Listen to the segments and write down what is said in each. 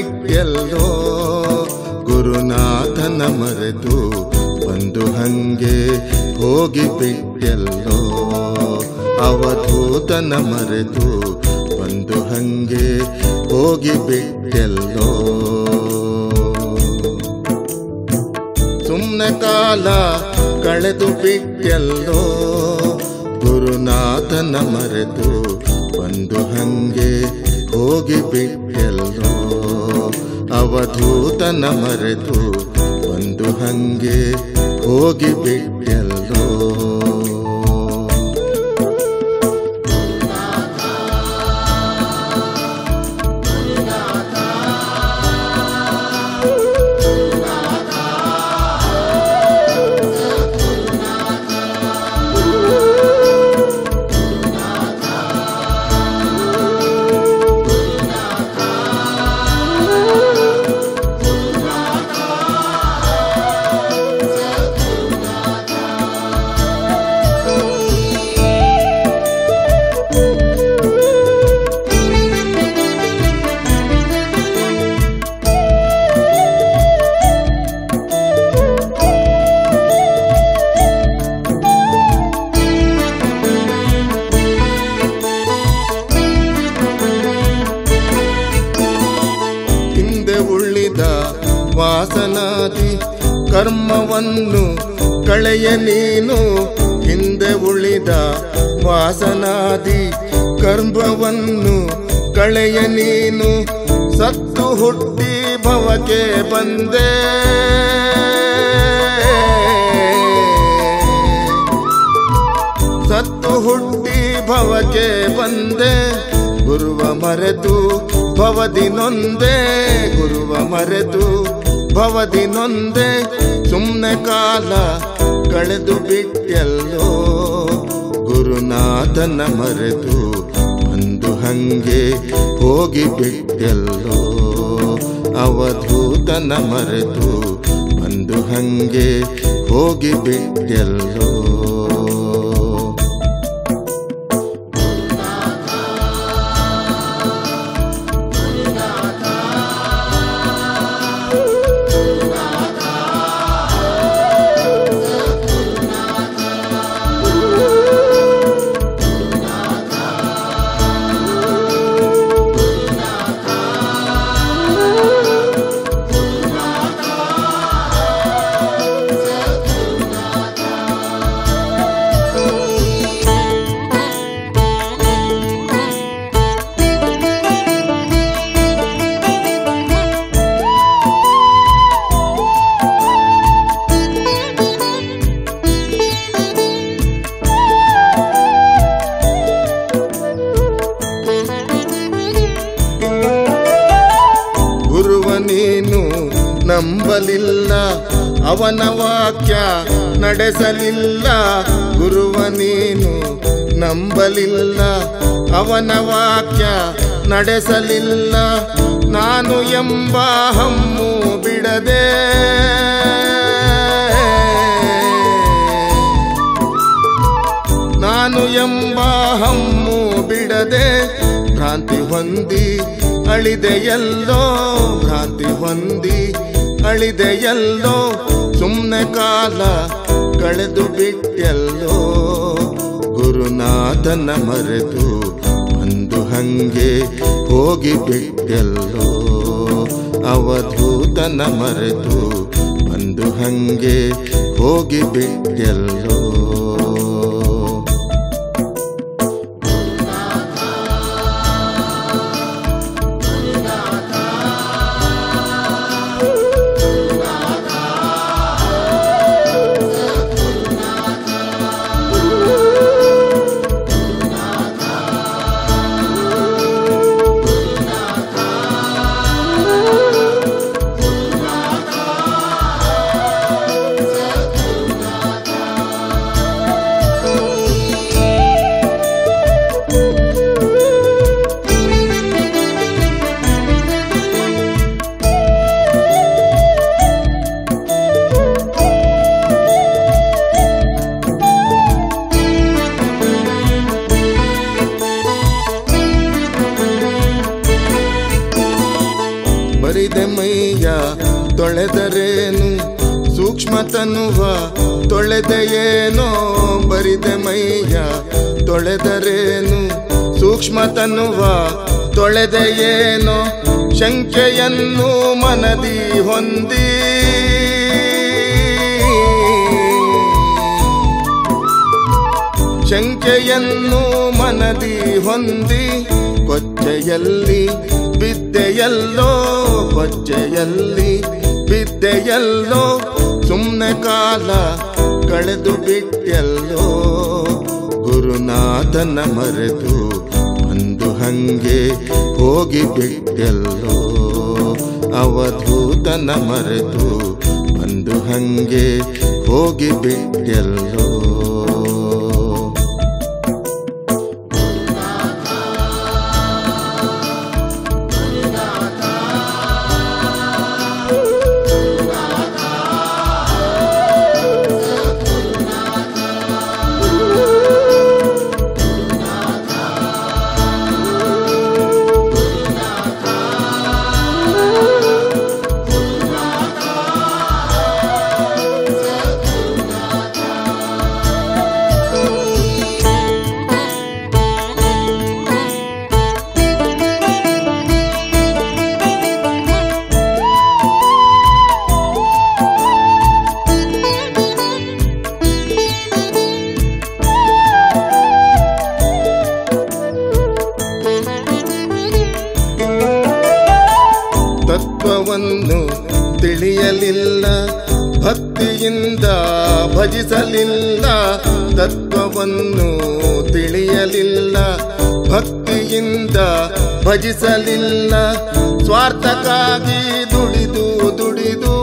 ಬಿಟ್ಟೆಲ್ಲೋ ಗುರುನಾಥನ ಮರೆತು ಬಂದು ಹಂಗೆ ಹೋಗಿ ಬಿಟ್ಟೆಲ್ಲೋ ಅವಧೂತನ ಮರೆತು ಬಂದು ಹಂಗೆ ಹೋಗಿ ಬಿಟ್ಟೆಲ್ಲೋ ಸುಮ್ಮನೆ ಕಾಲ ಕಳೆದು ಬಿಟ್ಟೆಲ್ಲೋ ಗುರುನಾಥನ ಮರೆತು ಬಂದು ಹಂಗೆ ಹೋಗಿ ಬಿಟ್ಟೆಲ್ಲೋ ಅವಧೂತನ ಮರೆತು ಬಂದು ಹಂಗೆ ಹೋಗಿ ಬಿಟ್ಟೆಲ್ಲೋ ಹಿಂದೆ ಉಳಿದ ವಾಸನಾದಿ ಕರ್ಮವನ್ನು ಕಳೆಯ ನೀನು ಹಿಂದೆ ಉಳಿದ ವಾಸನಾದಿ ಕರ್ಮವನ್ನು ಕಳೆಯ ನೀನು ಸತ್ತು ಹುಟ್ಟಿ ಭವಕ್ಕೆ ಬಂದೆ ಸತ್ತು ಹುಟ್ಟಿ ಭವಕ್ಕೆ ಬಂದೆ ಗುರುವ ಮರೆತು ಭವದಿ ನೊಂದೆ ಗುರುವ ಮರೆತು ಭವದಿ ನೊಂದೆ ಸುಮ್ಮನೆ ಕಾಲ ಕಳೆದು ಬಿಟ್ಟೆಲ್ಲೋ ಗುರುನಾಥನ ಮರೆತು ಬಂದು ಹಂಗೆ ಹೋಗಿ ಬಿಟ್ಟೆಲ್ಲೋ ಅವಧೂತನ ಮರೆತು ಬಂದು ಹಂಗೆ ಹೋಗಿ ಬಿಟ್ಟೆಲ್ಲೋ ಗುರುವ ನೀನು ನಂಬಲಿಲ್ಲ ಅವನ ವಾಕ್ಯ ನಡೆಸಲಿಲ್ಲ ಗುರುವ ನೀನು ನಂಬಲಿಲ್ಲ ಅವನ ವಾಕ್ಯ ನಡೆಸಲಿಲ್ಲ ನಾನು ಎಂಬ ಹಮ್ಮು ಬಿಡದೆ ನಾನು ಎಂಬ ಹಮ್ಮು ಬಿಡದೆ ಭ್ರಾಂತಿ ಹೊಂದಿ ಅಳಿದೆಯಲ್ಲೋ ಭ್ರಾಂತಿ ಹೊಂದಿ ಅಳಿದೆಯಲ್ಲೋ ಸುಮ್ಮನೆ ಕಾಲ ಕಳೆದು ಬಿಟ್ಟೆಲ್ಲೋ ಗುರುನಾಥನ ಮರೆತು ಬಂದು ಹಂಗೆ ಹೋಗಿ ಬಿಟ್ಟೆಲ್ಲೋ ಅವಧೂತನ ಮರೆತು ಬಂದು ಹಂಗೆ ಹೋಗಿ ಬಿಟ್ಟೆಲ್ಲೋ ಸೂಕ್ಷ್ಮತನುವ ತೊಳೆದೆಯೇನೋ ಬರಿದೆ ಮೈಯ ತೊಳೆದರೇನು ಸೂಕ್ಷ್ಮತನುವ ತೊಳೆದೆಯೇನೋ ಶಂಕೆಯನ್ನು ಮನದಿ ಹೊಂದಿ ಶಂಕೆಯನ್ನು ಮನದಿ ಹೊಂದಿ ಕೊಚ್ಚೆಯಲ್ಲಿ ಬಿದ್ದೆಯಲ್ಲೋ ಕೊಚ್ಚೆಯಲ್ಲಿ ಬಿದ್ದೆಯಲ್ಲೋ ಸುಮ್ಮನೆ ಕಾಲ ಕಳೆದು ಬಿಟ್ಟೆಲ್ಲೋ ಗುರುನಾಥನ ಮರೆತು ಬಂದು ಹಂಗೆ ಹೋಗಿ ಬಿಟ್ಟೆಲ್ಲೋ ಅವಧೂತನ ಮರೆತು ಬಂದು ಹಂಗೆ ಹೋಗಿ ಬಿಟ್ಟೆಲ್ಲೋ ತತ್ವವನ್ನು ತಿಳಿಯಲಿಲ್ಲ ಭಕ್ತಿಯಿಂದ ಭಜಿಸಲಿಲ್ಲ ತತ್ವವನ್ನು ತಿಳಿಯಲಿಲ್ಲ ಭಕ್ತಿಯಿಂದ ಭಜಿಸಲಿಲ್ಲ ಸ್ವಾರ್ಥಕ್ಕಾಗಿ ದುಡಿದು ದುಡಿದು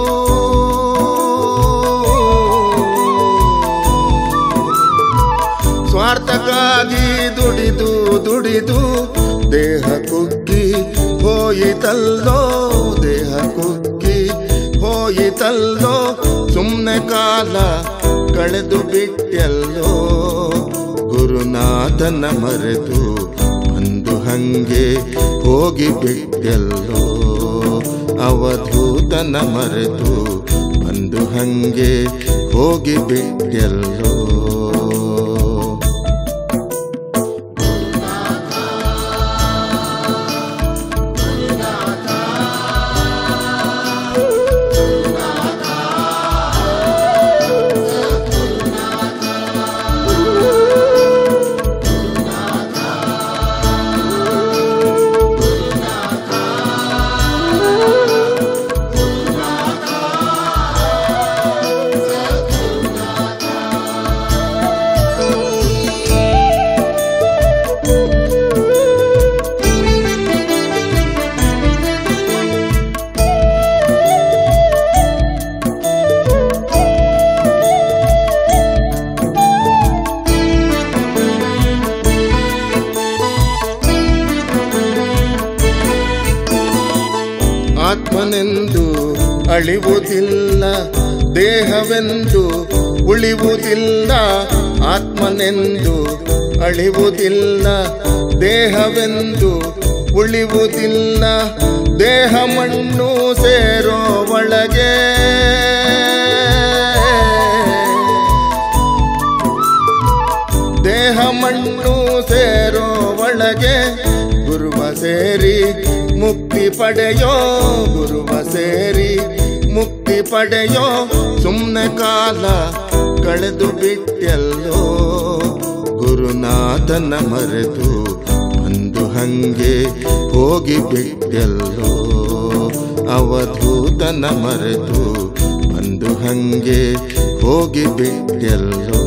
ಸ್ವಾರ್ಥಕ್ಕಾಗಿ ದುಡಿದು ದುಡಿದು ದೇಹ ಕುಗ್ಗಿ ಹೋಯಿತಲ್ಲೋ ದೇಹ ಕುಗ್ಗಿ ಹೋಯಿತಲ್ಲೋ ಸುಮ್ಮನೆ ಕಾಲ ಕಳೆದು ಬಿಟ್ಟೆಲ್ಲೋ ಗುರುನಾಥನ ಮರೆತು ಬಂದು ಹಂಗೆ ಹೋಗಿ ಬಿಟ್ಟೆಲ್ಲೋ ಅವಧೂತನ ಮರೆತು ಬಂದು ಹಂಗೆ ಹೋಗಿ ಬಿಟ್ಟೆಲ್ಲೋ ಆತ್ಮನೆಂದು ಅಳಿವುದಿಲ್ಲ ದೇಹವೆಂದು ಉಳಿವುದಿಲ್ಲ ಆತ್ಮನೆಂದು ಅಳಿವುದಿಲ್ಲ ದೇಹವೆಂದು ಉಳಿವುದಿಲ್ಲ ದೇಹ ಮಣ್ಣು ಸೇರೋ ಒಳಗೆ ದೇಹ ಮಣ್ಣು ಸೇರೋ ಒಳಗೆ ಗುರುವ ಸೇರಿ ಮುಕ್ತಿ ಪಡೆಯೋ ಗುರುವ ಸೇರಿ ಮುಕ್ತಿ ಪಡೆಯೋ ಸುಮ್ಮನೆ ಕಾಲ ಕಳೆದು ಬಿಟ್ಟೆಲ್ಲೋ ಗುರುನಾಥನ ಮರೆತು ಬಂದು ಹಂಗೆ ಹೋಗಿ ಬಿಟ್ಟೆಲ್ಲೋ ಅವಧೂತನ ಮರೆತು ಬಂದು ಹಂಗೆ ಹೋಗಿ ಬಿಟ್ಟೆಲ್ಲೋ